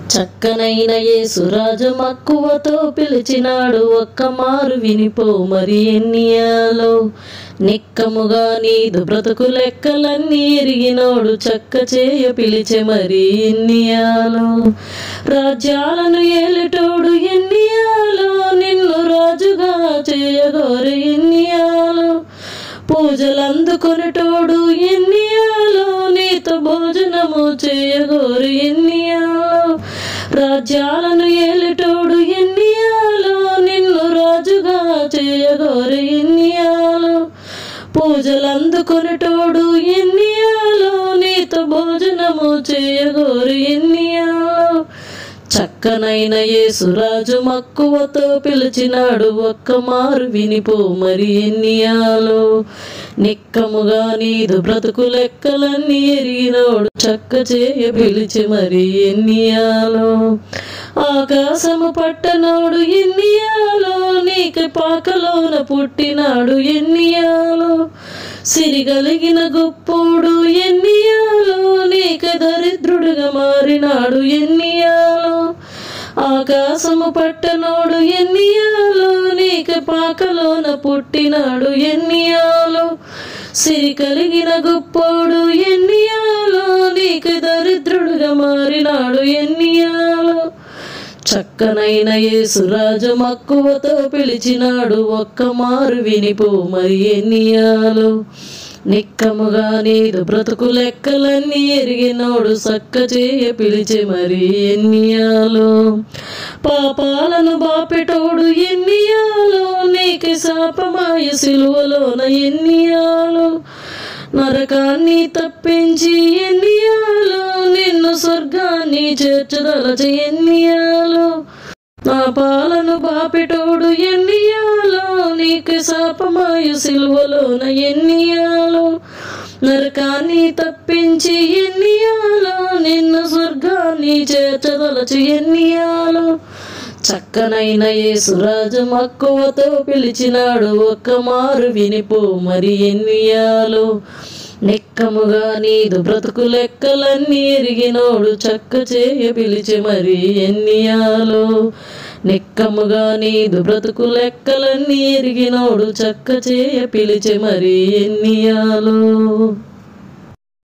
చక్కనైన యేసురాజు మక్కువతో పిలిచినాడు ఒక్క మారు వినిపో మరి ఎన్నియాలో నిక్కముగా నీదు బ్రతుకు లెక్కలన్నీ ఎరిగినోడు చక్క చేయ పిలిచె మరి ఎన్నియాలో రాజ్యాలను ఏలిటోడు ఎన్నియాలో నిన్ను రాజుగా చేయగోరు ఎన్నియాలో పూజలందుకొనిటోడు ఎన్నియాలో నీతో భోజనము చేయగోరు ఎన్నియాలో రాజ్యాలను ఏలిటోడు ఎన్నియాలో నిన్ను రాజుగా చేయగోరు ఎన్నియాలో పూజలందుకొనిటోడు ఎన్నియాలో నీతో భోజనము చేయగోరు ఎన్నియాలో చక్కనైన యేసురాజు మక్కువతో పిలిచినాడు ఒక్క మారు వినిపో మరి ఎన్నియాలో నిక్కముగా నీదు బ్రతుకు లెక్కలన్నీ ఎరిగినోడు చక్క చేయ పిలిచి మరి ఎన్నియాలో ఆకాశము పట్టనోడు ఎన్నియాలో నీకు పాకలోన పుట్టినాడు ఎన్నియాలో సిరిగలిగిన గొప్పోడు ఎన్నియాలో నీకు దరిద్రుడుగా మారినాడు ఎన్నియాలో ఆకాశము పట్టనోడు ఎన్నియాలో నీకు పాకలోన పుట్టినాడు ఎన్నియాలో సిరి కలిగిన గొప్పోడు ఎన్నియాలో నీకు దరిద్రుడుగా మారినాడు ఎన్నియాలో చక్కనైన యేసురాజు మక్కువతో పిలిచినాడు ఒక్క మారు వినిపో మరి ఎన్నియాలో నిక్కముగా నీదు బ్రతుకు లెక్కలన్నీ ఎరిగినోడు సక్క చేయ పిలిచి మరి ఎన్నియాలో పాపాలను బాపెటోడు ఎన్నియాలో నీకు శాపమాయ సిలువలోన ఎన్నియాలో నరకాన్ని తప్పించి ఎన్నియాలో నిన్ను స్వర్గాన్ని చేర్చదలచి ఎన్నియాలో నా పాలను బాపిటోడు ఎన్నియాలో నీకు శాపమాయు సిలువలోన ఎన్నియాలో నరకాన్ని తప్పించి ఎన్నియాలో నిన్ను స్వర్గాన్ని చేర్చదలచి ఎన్నియాలో చక్కనైన యేసురాజు మక్కువతో పిలిచినాడు ఒక్క మారు వినిపో మరి ఎన్నియాలో నిక్కముగా నీదు బ్రతుకు లెక్కలన్నీ ఎరిగినోడు చక్క చేయ పిలిచి మరి ఎన్నియాలో నిక్కముగా నీదు బ్రతుకు లెక్కలన్నీ ఎరిగినోడు చక్క చేయ పిలిచి మరి ఎన్నియాలో